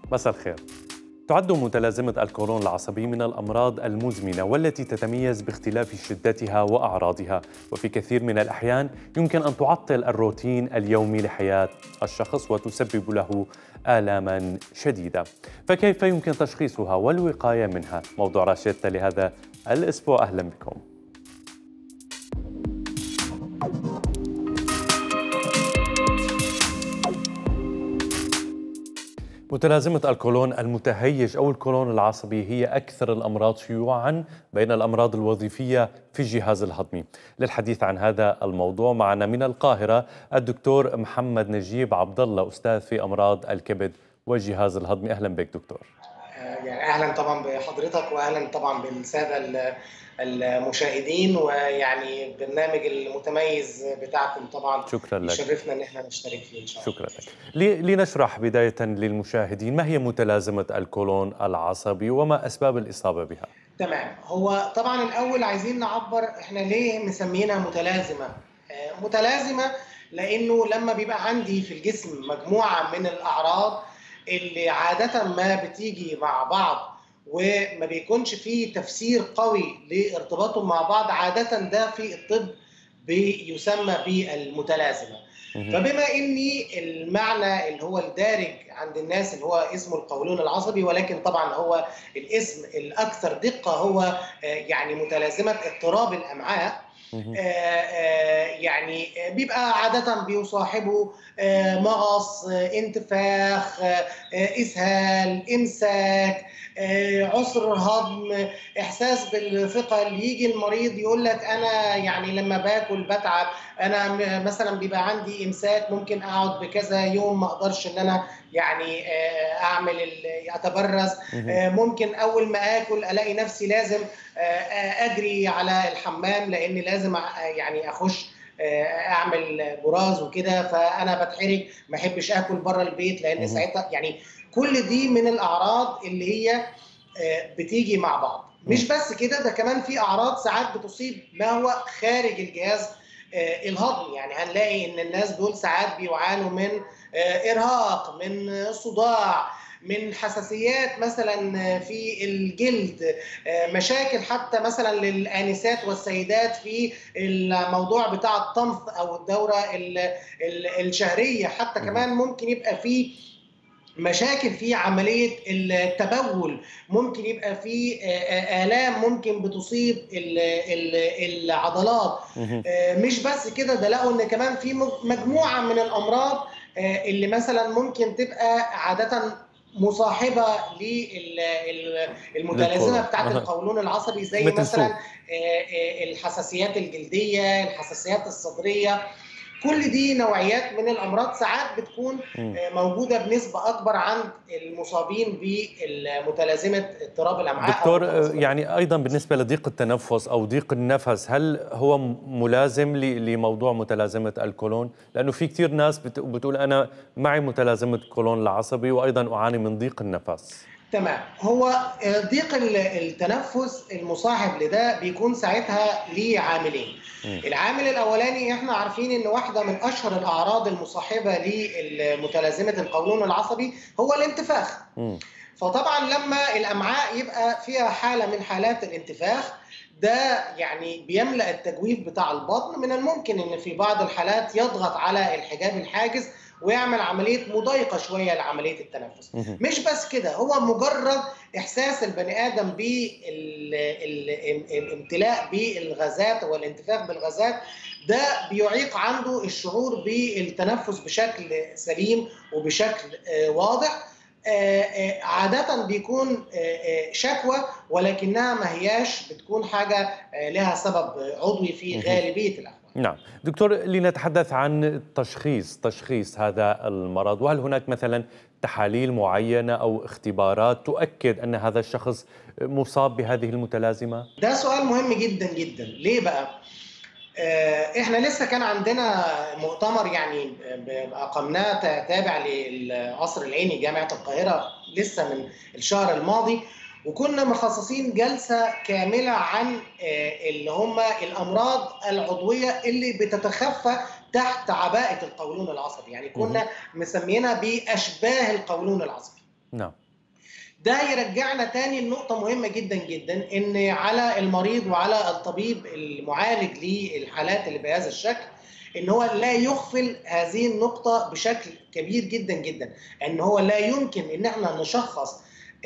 مساء الخير تعد متلازمة القولون العصبي من الأمراض المزمنة والتي تتميز باختلاف شدتها وأعراضها وفي كثير من الأحيان يمكن أن تعطل الروتين اليومي لحياة الشخص وتسبب له آلاما شديدة فكيف يمكن تشخيصها والوقاية منها؟ موضوع راشدة لهذا الأسبوع أهلا بكم متلازمة الكولون المتهيج أو الكولون العصبي هي أكثر الأمراض شيوعا بين الأمراض الوظيفية في الجهاز الهضمي للحديث عن هذا الموضوع معنا من القاهرة الدكتور محمد نجيب عبد الله أستاذ في أمراض الكبد والجهاز الهضمي أهلا بك دكتور يعني اهلا طبعا بحضرتك واهلا طبعا بالساده المشاهدين ويعني البرنامج المتميز بتاعكم طبعا شكرا لك يشرفنا ان احنا نشترك فيه ان شاء الله شكرا لك لنشرح بدايه للمشاهدين ما هي متلازمه الكولون العصبي وما اسباب الاصابه بها تمام هو طبعا الاول عايزين نعبر احنا ليه مسمينها متلازمه متلازمه لانه لما بيبقى عندي في الجسم مجموعه من الاعراض اللي عاده ما بتيجي مع بعض وما بيكونش فيه تفسير قوي لارتباطهم مع بعض عاده ده في الطب بيسمى بالمتلازمه فبما اني المعنى اللي هو الدارج عند الناس اللي هو اسمه القولون العصبي ولكن طبعا هو الاسم الاكثر دقه هو يعني متلازمه اضطراب الامعاء يعني بيبقى عادة بيصاحبه مغص انتفاخ اسهال امساك عسر هضم احساس بالثقل يجي المريض يقول لك انا يعني لما باكل بتعب انا مثلا بيبقى عندي امساك ممكن اقعد بكذا يوم ما اقدرش ان انا يعني اعمل اتبرز ممكن اول ما اكل الاقي نفسي لازم اجري على الحمام لان لازم يعني اخش اعمل براز وكده فانا بتحرج ما احبش اكل بره البيت لان ساعتها يعني كل دي من الاعراض اللي هي بتيجي مع بعض مش بس كده ده كمان في اعراض ساعات بتصيب ما هو خارج الجهاز الهضمي يعني هنلاقي ان الناس دول ساعات بيعانوا من ارهاق من صداع من حساسيات مثلا في الجلد مشاكل حتى مثلا للانسات والسيدات في الموضوع بتاع الطمث او الدوره الشهريه حتى كمان ممكن يبقى في مشاكل في عمليه التبول ممكن يبقى في الام ممكن بتصيب العضلات مش بس كده ده لقوا ان كمان في مجموعه من الامراض اللي مثلا ممكن تبقى عاده مصاحبه للمتلازمه بتاعت القولون العصبي زي مثلا الحساسيات الجلديه الحساسيات الصدريه كل دي نوعيات من الامراض ساعات بتكون موجوده بنسبه اكبر عند المصابين بمتلازمه اضطراب الامعاء دكتور يعني ايضا بالنسبه لضيق التنفس او ضيق النفس هل هو ملازم لموضوع متلازمه الكولون لانه في كثير ناس بتقول انا معي متلازمه الكولون العصبي وايضا اعاني من ضيق النفس تمام هو ضيق التنفس المصاحب لده بيكون ساعتها ليه عاملين العامل الاولاني احنا عارفين ان واحده من اشهر الاعراض المصاحبه لمتلازمه القولون العصبي هو الانتفاخ م. فطبعا لما الامعاء يبقى فيها حاله من حالات الانتفاخ ده يعني بيملا التجويف بتاع البطن من الممكن ان في بعض الحالات يضغط على الحجاب الحاجز ويعمل عمليه مضايقه شويه لعمليه التنفس مش بس كده هو مجرد احساس البني ادم بالامتلاء بالغازات والانتفاخ بالغازات ده بيعيق عنده الشعور بالتنفس بشكل سليم وبشكل واضح عادة بيكون شكوى ولكنها ما هياش بتكون حاجة لها سبب عضوي في غالبية الأحوال نعم دكتور لنتحدث عن تشخيص تشخيص هذا المرض وهل هناك مثلا تحاليل معينة أو اختبارات تؤكد أن هذا الشخص مصاب بهذه المتلازمة؟ ده سؤال مهم جدا جدا ليه بقى؟ احنا لسه كان عندنا مؤتمر يعني اقمناه تابع للقصر العيني جامعه القاهره لسه من الشهر الماضي وكنا مخصصين جلسه كامله عن اللي هم الامراض العضويه اللي بتتخفى تحت عباءه القولون العصبي يعني كنا مسمينها باشباه القولون العصبي نعم ده يرجعنا تاني لنقطة مهمة جدا جدا ان على المريض وعلى الطبيب المعالج للحالات اللي بهذا الشكل ان هو لا يغفل هذه النقطة بشكل كبير جدا جدا ان هو لا يمكن ان احنا نشخص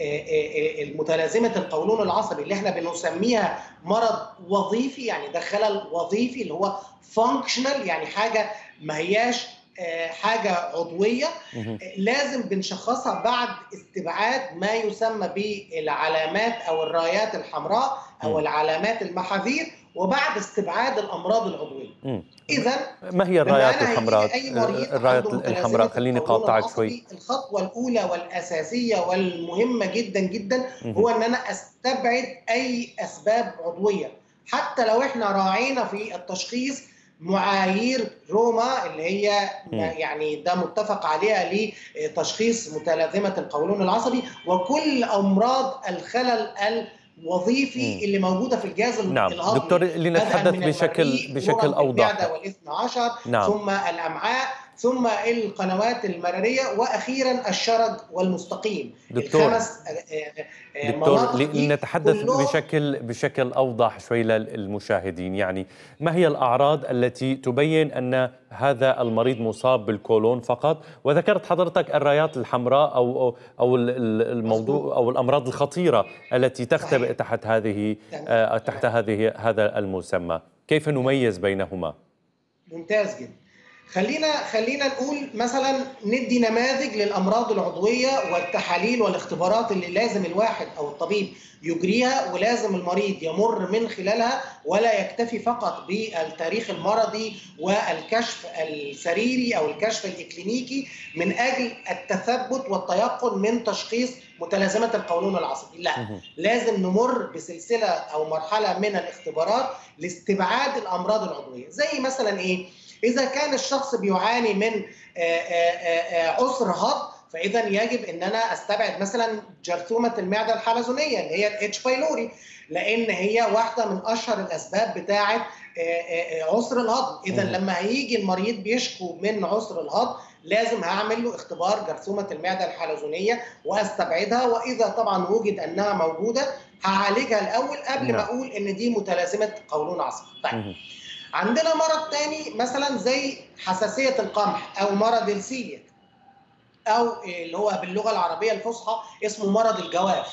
متلازمة القولون العصبي اللي احنا بنسميها مرض وظيفي يعني ده خلل وظيفي اللي هو فانكشنال يعني حاجة ما هياش حاجة عضوية لازم بنشخصها بعد استبعاد ما يسمى بالعلامات أو الرايات الحمراء أو العلامات المحاذير وبعد استبعاد الامراض العضويه. اذا ما هي الرايات الحمراء؟ الرايات الحمراء خليني اقاطعك شوي. الخطوه الاولى والاساسيه والمهمه جدا جدا هو ان انا استبعد اي اسباب عضويه، حتى لو احنا راعينا في التشخيص معايير روما اللي هي م. يعني ده متفق عليها لتشخيص متلازمه القولون العصبي وكل امراض الخلل الوظيفي م. اللي موجوده في الجهاز نعم. الهضمي دكتور اللي نتحدث بشكل بشكل اوضح والاثنى عشر نعم. ثم الامعاء ثم القنوات المراريه واخيرا الشرج والمستقيم دكتور الخمس دكتور لنتحدث بشكل بشكل اوضح شوي للمشاهدين يعني ما هي الاعراض التي تبين ان هذا المريض مصاب بالكولون فقط وذكرت حضرتك الرايات الحمراء او او الموضوع او الامراض الخطيره التي تختبئ تحت هذه تحت هذه هذا المسمى كيف نميز بينهما ممتاز جدا خلينا خلينا نقول مثلا ندي نماذج للامراض العضويه والتحاليل والاختبارات اللي لازم الواحد او الطبيب يجريها ولازم المريض يمر من خلالها ولا يكتفي فقط بالتاريخ المرضي والكشف السريري او الكشف الاكلينيكي من اجل التثبت والتيقن من تشخيص متلازمه القولون العصبي، لا لازم نمر بسلسله او مرحله من الاختبارات لاستبعاد الامراض العضويه، زي مثلا ايه؟ اذا كان الشخص بيعاني من عسر هضم فاذا يجب ان انا استبعد مثلا جرثومه المعده الحلزونيه اللي هي الاتش بايلوري لان هي واحده من اشهر الاسباب بتاعه عسر الهضم اذا لما هيجي المريض بيشكو من عسر الهضم لازم هعمل له اختبار جرثومه المعده الحلزونيه واستبعدها واذا طبعا وجد انها موجوده هعالجها الاول قبل ما اقول ان دي متلازمه قولون عصبي طيب عندنا مرض تاني مثلا زي حساسيه القمح او مرض السيلياك او اللي هو باللغه العربيه الفصحى اسمه مرض الجواف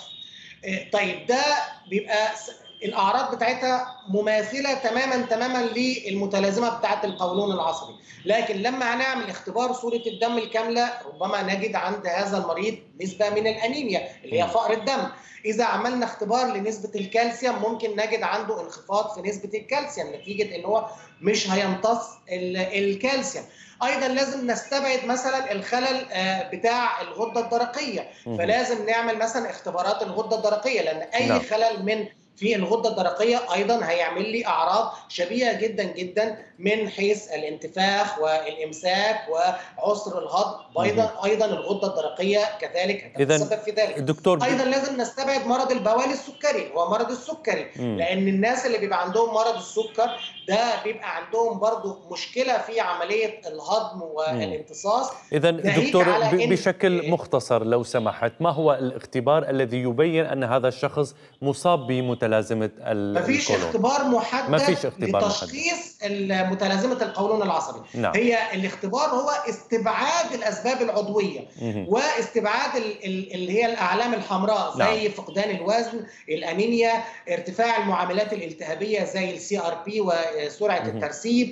طيب ده بيبقى الاعراض بتاعتها مماثله تماما تماما للمتلازمه بتاعه القولون العصبي لكن لما هنعمل اختبار صوره الدم الكامله ربما نجد عند هذا المريض نسبه من الانيميا اللي هي فقر الدم اذا عملنا اختبار لنسبه الكالسيوم ممكن نجد عنده انخفاض في نسبه الكالسيوم نتيجه ان هو مش هيمتص الكالسيوم ايضا لازم نستبعد مثلا الخلل بتاع الغده الدرقيه فلازم نعمل مثلا اختبارات الغده الدرقيه لان اي نعم. خلل من في الغده الدرقيه ايضا هيعمل لي اعراض شبيهه جدا جدا من حيث الانتفاخ والامساك وعسر الهضم ايضا ايضا الغده الدرقيه كذلك هتتسبب في ذلك الدكتور ايضا لازم نستبعد مرض البوالي السكري هو مرض السكري مم. لان الناس اللي بيبقى عندهم مرض السكر ده بيبقى عندهم برضو مشكله في عمليه الهضم والامتصاص اذا دكتور بشكل مختصر لو سمحت ما هو الاختبار الذي يبين ان هذا الشخص مصاب بمتلازمه القولون مفيش اختبار محدد مفيش اختبار لتشخيص متلازمه القولون العصبي نعم. هي الاختبار هو استبعاد الاسباب العضويه مم. واستبعاد اللي هي الاعلام الحمراء زي نعم. فقدان الوزن الانيميا ارتفاع المعاملات الالتهابيه زي السي ار بي وسرعه مم. الترسيب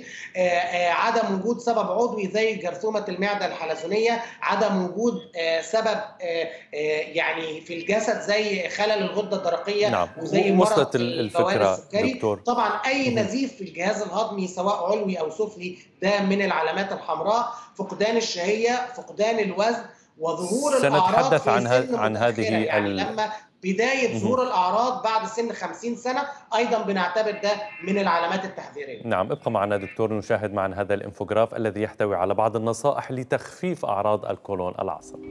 عدم وجود سبب عضوي زي جرثومه المعده الحلزونيه عدم وجود سبب يعني في الجسد زي خلل الغده الدرقيه نعم. وزي وصلت الفكره السكري دكتور طبعا اي مم. نزيف في الجهاز الهضمي سواء علوي او سفلي ده من العلامات الحمراء فقدان الشهيه فقدان الوزن وظهور الاعراض سنتحدث في عن ه... سن عن هذه متأخرة. يعني ال... لما بدايه ظهور الاعراض بعد سن 50 سنه ايضا بنعتبر ده من العلامات التحذيريه نعم ابقى معنا دكتور نشاهد معا هذا الانفوجراف الذي يحتوي على بعض النصائح لتخفيف اعراض الكولون العصبي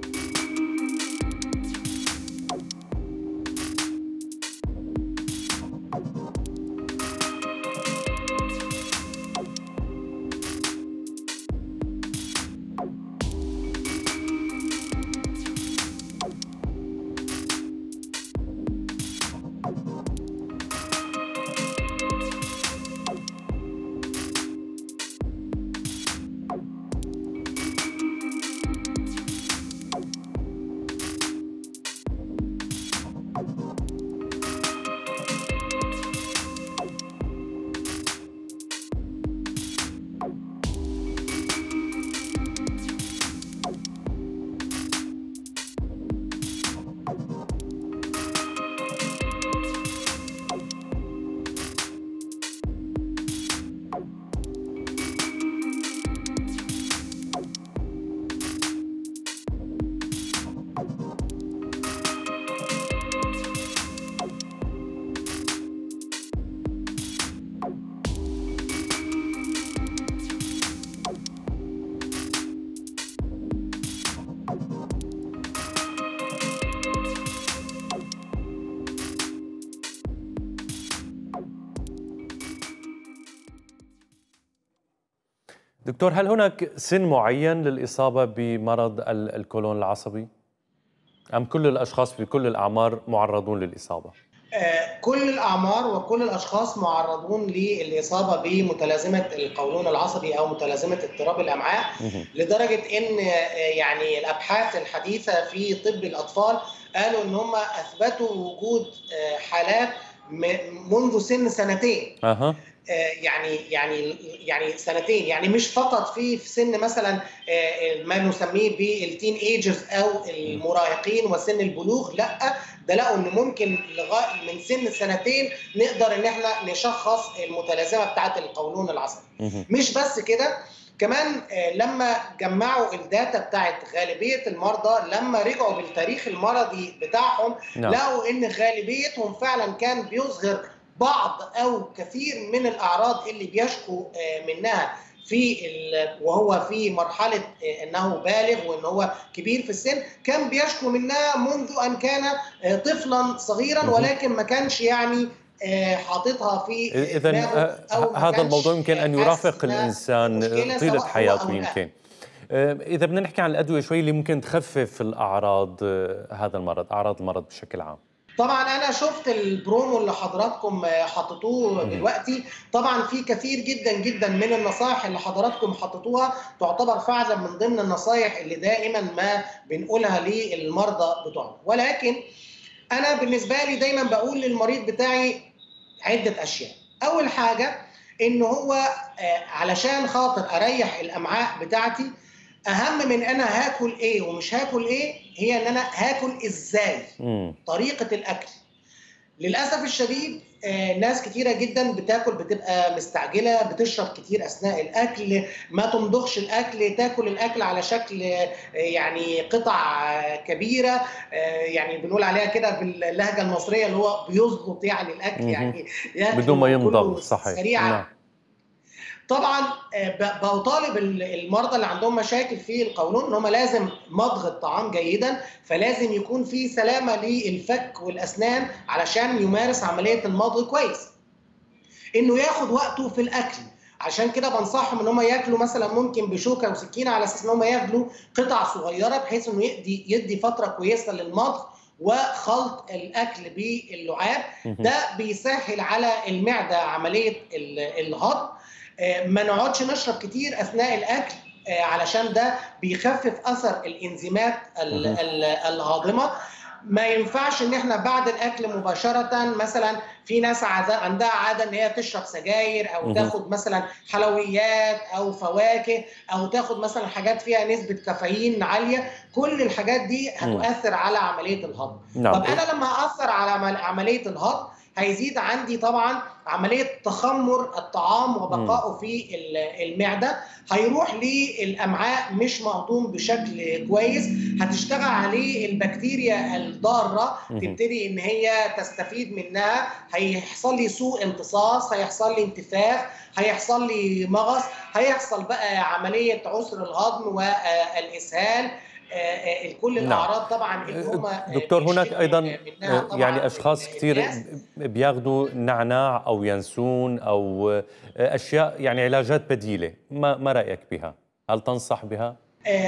دكتور هل هناك سن معين للإصابة بمرض الكولون العصبي؟ أم كل الأشخاص في كل الأعمار معرضون للإصابة؟ آه، كل الأعمار وكل الأشخاص معرضون للإصابة بمتلازمة القولون العصبي أو متلازمة اضطراب الأمعاء لدرجة أن آه، يعني الأبحاث الحديثة في طب الأطفال قالوا أن هم أثبتوا وجود آه، حالات منذ سن سنتين أه. يعني يعني يعني سنتين يعني مش فقط في في سن مثلا ما نسميه بالتين ايجرز او المراهقين وسن البلوغ لا ده لقوا ان ممكن لغايه من سن سنتين نقدر ان احنا نشخص المتلازمه بتاعه القولون العصبي مش بس كده كمان لما جمعوا الداتا بتاعت غالبيه المرضى لما رجعوا بالتاريخ المرضي بتاعهم نعم. لقوا ان غالبيتهم فعلا كان بيظهر بعض او كثير من الاعراض اللي بيشكوا منها في وهو في مرحله انه بالغ وان هو كبير في السن كان بيشكو منها منذ ان كان طفلا صغيرا ولكن ما كانش يعني حاططها في اذا هذا الموضوع يمكن ان يرافق الانسان طيله حياته يمكن اذا بدنا نحكي عن الادويه شوي اللي ممكن تخفف الاعراض هذا المرض اعراض المرض بشكل عام طبعا انا شفت البرومو اللي حضراتكم حطيتوه دلوقتي طبعا في كثير جدا جدا من النصائح اللي حضراتكم حطيتوها تعتبر فعلا من ضمن النصائح اللي دائما ما بنقولها للمرضى بتوعنا ولكن انا بالنسبه لي دايما بقول للمريض بتاعي عده اشياء اول حاجه ان هو علشان خاطر اريح الامعاء بتاعتي اهم من انا هاكل ايه ومش هاكل ايه هي ان انا هاكل ازاي مم. طريقه الاكل للاسف الشديد آه ناس كتيره جدا بتاكل بتبقى مستعجله بتشرب كتير اثناء الاكل ما تمضغش الاكل تاكل الاكل على شكل آه يعني قطع آه كبيره يعني بنقول عليها كده باللهجه المصريه اللي هو بيظبط يعني الاكل مم. يعني بدون ما يمضغ صحيح سريعا نعم. طبعا بطالب المرضى اللي عندهم مشاكل في القولون ان هم لازم مضغ الطعام جيدا فلازم يكون في سلامه للفك والاسنان علشان يمارس عمليه المضغ كويس انه ياخد وقته في الاكل عشان كده بنصحهم ان هم ياكلوا مثلا ممكن بشوكه وسكينه على اساس ان هم ياكلوا قطع صغيره بحيث انه يدي يدي فتره كويسه للمضغ وخلط الاكل باللعاب ده بيسهل على المعده عمليه الهضم ما نقعدش نشرب كتير اثناء الاكل علشان ده بيخفف اثر الانزيمات الهاضمه ما ينفعش ان احنا بعد الاكل مباشره مثلا في ناس عندها عاده ان هي تشرب سجاير او تاخد مثلا حلويات او فواكه او تاخد مثلا حاجات فيها نسبه كافيين عاليه كل الحاجات دي هتؤثر على عمليه الهضم طب انا لما اثر على عمليه الهضم هيزيد عندي طبعا عمليه تخمر الطعام وبقائه في المعده هيروح للامعاء مش مهضوم بشكل كويس هتشتغل عليه البكتيريا الضاره تبتدي ان هي تستفيد منها هيحصل لي سوء امتصاص هيحصل لي انتفاخ هيحصل لي مغص هيحصل بقى عمليه عسر الهضم والاسهال كل الاعراض طبعا اللي هم دكتور هناك ايضا يعني اشخاص كثير بياخذوا نعناع او ينسون او اشياء يعني علاجات بديله ما ما رايك بها هل تنصح بها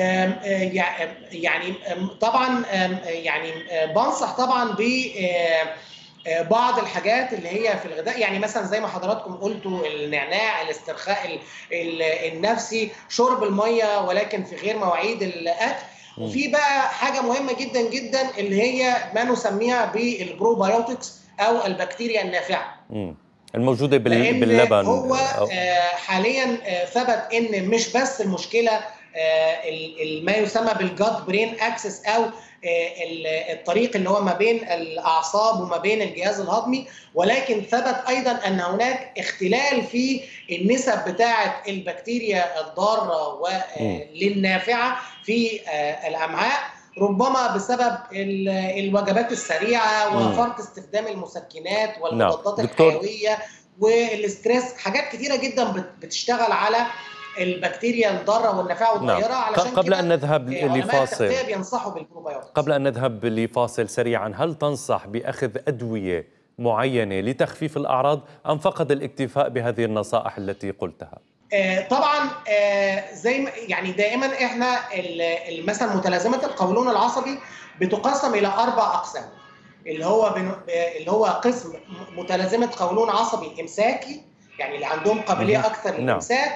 يعني طبعا يعني بنصح طبعا ب بعض الحاجات اللي هي في الغذاء يعني مثلا زي ما حضراتكم قلتوا النعناع الاسترخاء النفسي شرب الميه ولكن في غير مواعيد الاكل وفي بقى حاجه مهمه جدا جدا اللي هي ما نسميها بالبروبايوتكس او البكتيريا النافعه الموجوده باللبن هو حاليا ثبت ان مش بس المشكله ما يسمى بالجات برين اكسس او الطريق اللي هو ما بين الاعصاب وما بين الجهاز الهضمي ولكن ثبت ايضا ان هناك اختلال في النسب بتاعه البكتيريا الضاره وللنافعه في الامعاء ربما بسبب الوجبات السريعه وفرط استخدام المسكنات والمضادات الحيويه والاسترس حاجات كتيره جدا بتشتغل على البكتيريا الضاره والنافعه والطياره نعم. علشان قبل ان نذهب لفاصل بينصحوا بالبروبايوتكس قبل ان نذهب لفاصل سريعا هل تنصح باخذ ادويه معينه لتخفيف الاعراض ام فقط الاكتفاء بهذه النصائح التي قلتها؟ آه، طبعا آه، زي ما يعني دائما احنا مثلا متلازمه القولون العصبي بتقسم الى اربع اقسام اللي هو بن... اللي هو قسم متلازمه قولون عصبي امساكي يعني اللي عندهم قابليه اكثر نعم. للامساك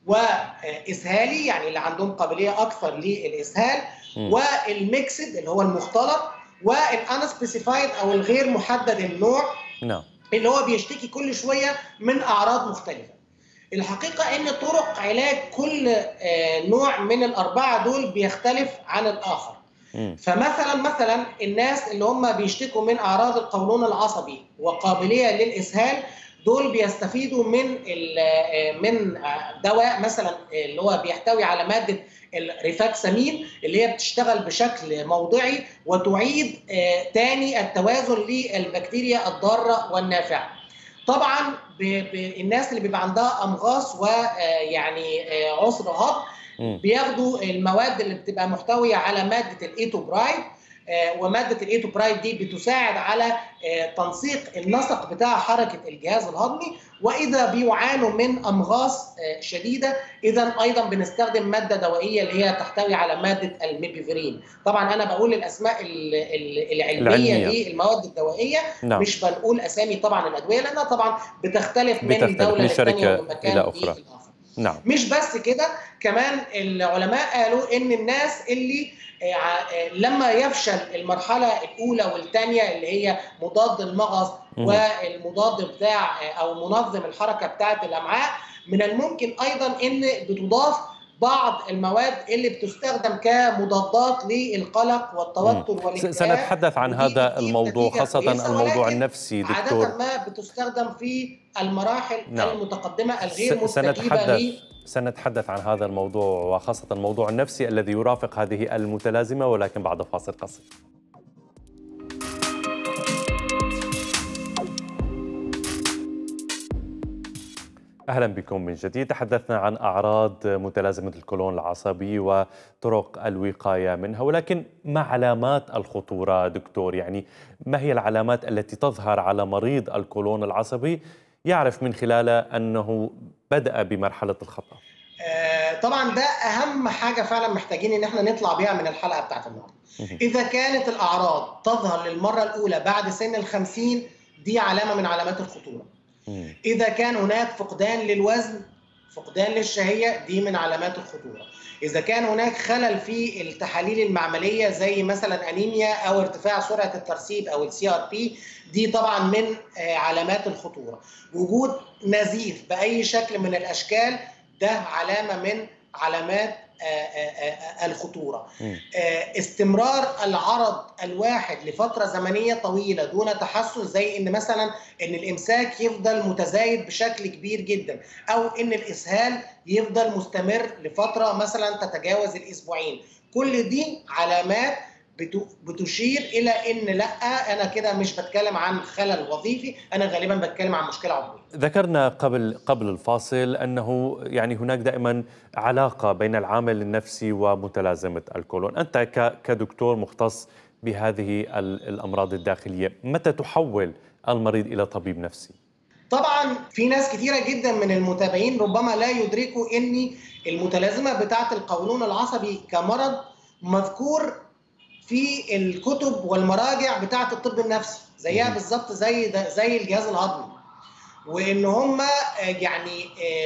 واسهالي يعني اللي عندهم قابليه اكثر للاسهال والميكسد اللي هو المختلط والانسبيسيفايد او الغير محدد النوع نعم اللي هو بيشتكي كل شويه من اعراض مختلفه الحقيقه ان طرق علاج كل آه، نوع من الاربعه دول بيختلف عن الاخر فمثلا مثلا الناس اللي هم بيشتكوا من اعراض القولون العصبي وقابليه للاسهال دول بيستفيدوا من آه، من دواء مثلا اللي هو بيحتوي على ماده الريفاكسامين اللي هي بتشتغل بشكل موضعي وتعيد آه، تاني التوازن للبكتيريا الضاره والنافعه. طبعا الناس اللي بيبقى عندها امغاص ويعني آه، عسر هضم بياخدوا المواد اللي بتبقى محتويه على ماده الايتوبرايد آه، وماده الايتوبرايد دي بتساعد على آه، تنسيق النسق بتاع حركه الجهاز الهضمي واذا بيعانوا من امغاص آه، شديده اذا ايضا بنستخدم ماده دوائيه اللي هي تحتوي على ماده الميبيفرين طبعا انا بقول الاسماء العلميه للمواد الدوائيه نعم. مش بنقول اسامي طبعا الادويه لانها طبعا بتختلف من دوله للثانيه ومن مكان الى اخرى نعم. مش بس كده كمان العلماء قالوا ان الناس اللي آه، آه، لما يفشل المرحله الاولى والثانيه اللي هي مضاد المغص والمضاد بتاع آه، او منظم الحركه بتاعه الامعاء من الممكن ايضا ان بتضاف بعض المواد اللي بتستخدم كمضادات للقلق والتوتر والاكتئاب سنتحدث عن هذا الموضوع خاصة الموضوع النفسي دكتور عادة ما بتستخدم في المراحل نعم. المتقدمة الغير مستجيبة سنتحدث عن هذا الموضوع وخاصة الموضوع النفسي الذي يرافق هذه المتلازمة ولكن بعد فاصل قصير اهلا بكم من جديد تحدثنا عن اعراض متلازمه الكولون العصبي وطرق الوقايه منها ولكن ما علامات الخطوره دكتور يعني ما هي العلامات التي تظهر على مريض الكولون العصبي يعرف من خلالها انه بدا بمرحله الخطا آه طبعا ده اهم حاجه فعلا محتاجين ان احنا نطلع بيها من الحلقه بتاعت النهارده اذا كانت الاعراض تظهر للمره الاولى بعد سن الخمسين دي علامه من علامات الخطوره اذا كان هناك فقدان للوزن فقدان للشهيه دي من علامات الخطوره اذا كان هناك خلل في التحاليل المعمليه زي مثلا انيميا او ارتفاع سرعه الترسيب او السي ار بي دي طبعا من آه، علامات الخطوره وجود نزيف باي شكل من الاشكال ده علامه من علامات آه، آه، الخطوره استمرار العرض الواحد لفتره زمنيه طويله دون تحسن زي ان مثلا ان الامساك يفضل متزايد بشكل كبير جدا او ان الاسهال يفضل مستمر لفتره مثلا تتجاوز الاسبوعين كل دي علامات بتشير الى ان لا انا كده مش بتكلم عن خلل وظيفي انا غالبا بتكلم عن مشكله عضويه ذكرنا قبل قبل الفاصل انه يعني هناك دائما علاقه بين العامل النفسي ومتلازمه الكولون انت كدكتور مختص بهذه الامراض الداخليه متى تحول المريض الى طبيب نفسي طبعا في ناس كثيره جدا من المتابعين ربما لا يدركوا ان المتلازمه بتاعه القولون العصبي كمرض مذكور في الكتب والمراجع بتاعه الطب النفسي زيها بالظبط زي زي الجهاز الهضمي وان هم يعني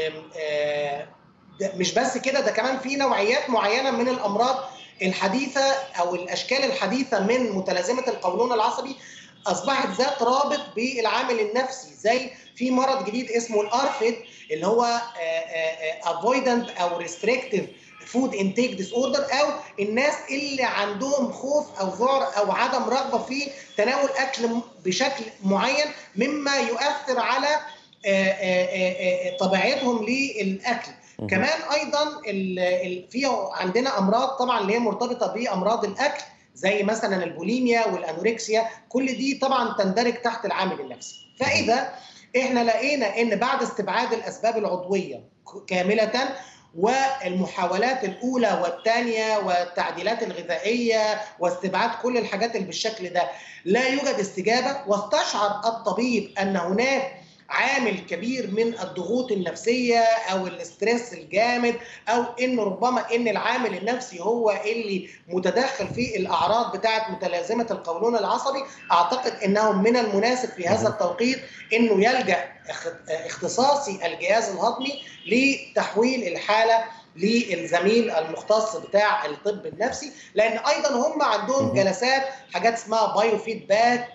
مش بس كده ده كمان في نوعيات معينه من الامراض الحديثه او الاشكال الحديثه من متلازمه القولون العصبي اصبحت ذات رابط بالعامل النفسي زي في مرض جديد اسمه الارفد اللي هو افويدنت او ريستريكتيف فود انتيك ديس اوردر او الناس اللي عندهم خوف او ذعر او عدم رغبه في تناول اكل بشكل معين مما يؤثر على آه، آه، آه، طبيعتهم للاكل كمان ايضا في عندنا امراض طبعا اللي هي مرتبطه بامراض الاكل زي مثلا البوليميا والانوركسيا كل دي طبعا تندرج تحت العامل النفسي فاذا احنا لقينا ان بعد استبعاد الاسباب العضويه كامله والمحاولات الاولى والثانيه والتعديلات الغذائيه واستبعاد كل الحاجات اللي بالشكل ده لا يوجد استجابه واستشعر الطبيب ان هناك عامل كبير من الضغوط النفسيه او الاسترس الجامد او انه ربما ان العامل النفسي هو اللي متدخل في الاعراض بتاعه متلازمه القولون العصبي اعتقد انه من المناسب في هذا التوقيت انه يلجا اختصاصي الجهاز الهضمي لتحويل الحاله للزميل المختص بتاع الطب النفسي لان ايضا هم عندهم جلسات حاجات اسمها بايو فيدباك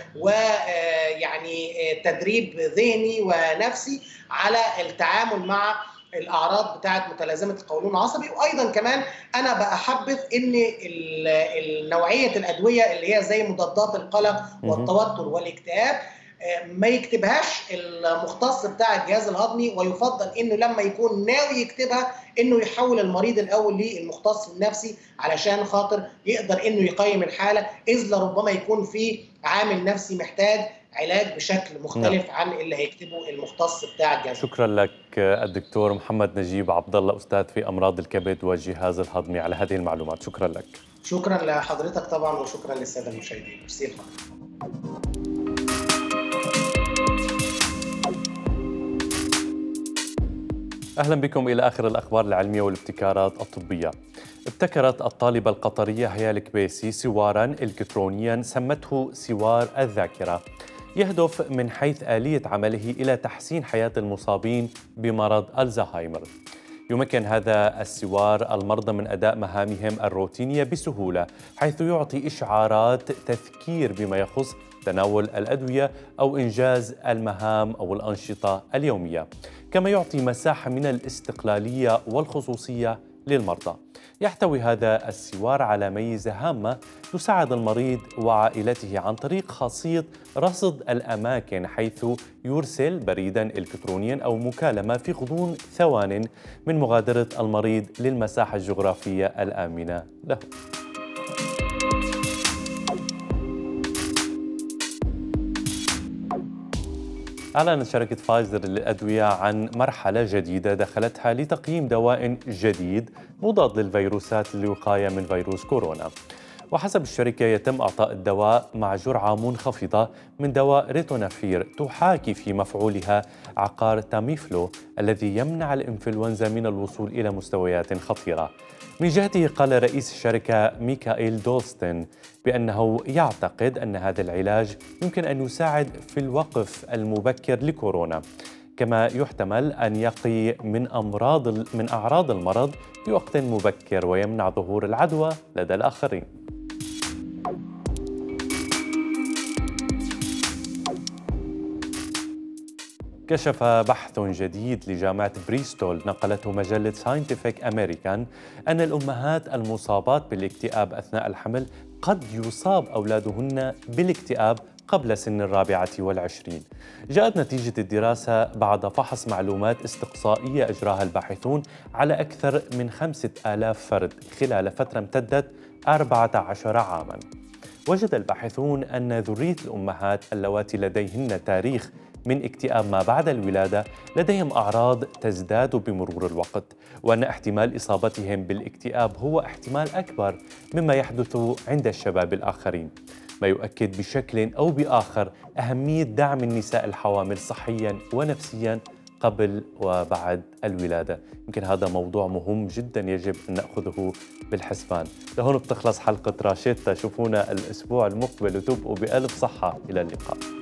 ويعني تدريب ذهني ونفسي على التعامل مع الاعراض بتاعه متلازمه القولون العصبي وايضا كمان انا بحبذ ان نوعيه الادويه اللي هي زي مضادات القلق والتوتر والاكتئاب ما يكتبهاش المختص بتاع الجهاز الهضمي ويفضل انه لما يكون ناوي يكتبها انه يحول المريض الاول للمختص النفسي علشان خاطر يقدر انه يقيم الحاله اذ لربما يكون في عامل نفسي محتاج علاج بشكل مختلف نعم. عن اللي هيكتبه المختص بتاع الجهاز شكرا لك الدكتور محمد نجيب عبد الله استاذ في امراض الكبد والجهاز الهضمي على هذه المعلومات شكرا لك شكرا لحضرتك طبعا وشكرا للساده المشاهدين ميرسي اهلا بكم الى اخر الاخبار العلميه والابتكارات الطبيه. ابتكرت الطالبه القطريه هيال كبيسي سوارا الكترونيا سمته سوار الذاكره. يهدف من حيث اليه عمله الى تحسين حياه المصابين بمرض الزهايمر. يمكن هذا السوار المرضى من اداء مهامهم الروتينيه بسهوله حيث يعطي اشعارات تذكير بما يخص تناول الادويه او انجاز المهام او الانشطه اليوميه. كما يعطي مساحة من الاستقلالية والخصوصية للمرضى. يحتوي هذا السوار على ميزة هامة تساعد المريض وعائلته عن طريق خاصية رصد الأماكن حيث يرسل بريدا إلكترونيا أو مكالمة في غضون ثوان من مغادرة المريض للمساحة الجغرافية الآمنة له. أعلنت شركة فايزر للأدوية عن مرحلة جديدة دخلتها لتقييم دواء جديد مضاد للفيروسات للوقاية من فيروس كورونا وحسب الشركة يتم إعطاء الدواء مع جرعة منخفضة من دواء ريتونافير تحاكي في مفعولها عقار تاميفلو الذي يمنع الإنفلونزا من الوصول إلى مستويات خطيرة من جهته قال رئيس الشركة ميكائيل دولستن بأنه يعتقد أن هذا العلاج يمكن أن يساعد في الوقف المبكر لكورونا كما يحتمل أن يقي من أمراض من أعراض المرض في وقت مبكر ويمنع ظهور العدوى لدى الآخرين كشف بحث جديد لجامعة بريستول نقلته مجلة ساينتيفيك أمريكان أن الأمهات المصابات بالاكتئاب أثناء الحمل قد يصاب أولادهن بالاكتئاب قبل سن الرابعة والعشرين جاءت نتيجة الدراسة بعد فحص معلومات استقصائية أجراها الباحثون على أكثر من خمسة آلاف فرد خلال فترة امتدت 14 عاماً وجد الباحثون أن ذرية الأمهات اللواتي لديهن تاريخ من اكتئاب ما بعد الولاده لديهم اعراض تزداد بمرور الوقت وان احتمال اصابتهم بالاكتئاب هو احتمال اكبر مما يحدث عند الشباب الاخرين ما يؤكد بشكل او باخر اهميه دعم النساء الحوامل صحيا ونفسيا قبل وبعد الولادة يمكن هذا موضوع مهم جدا يجب أن نأخذه بالحسبان لهون بتخلص حلقة راشيتا شوفونا الأسبوع المقبل وتبقوا بألف صحة إلى اللقاء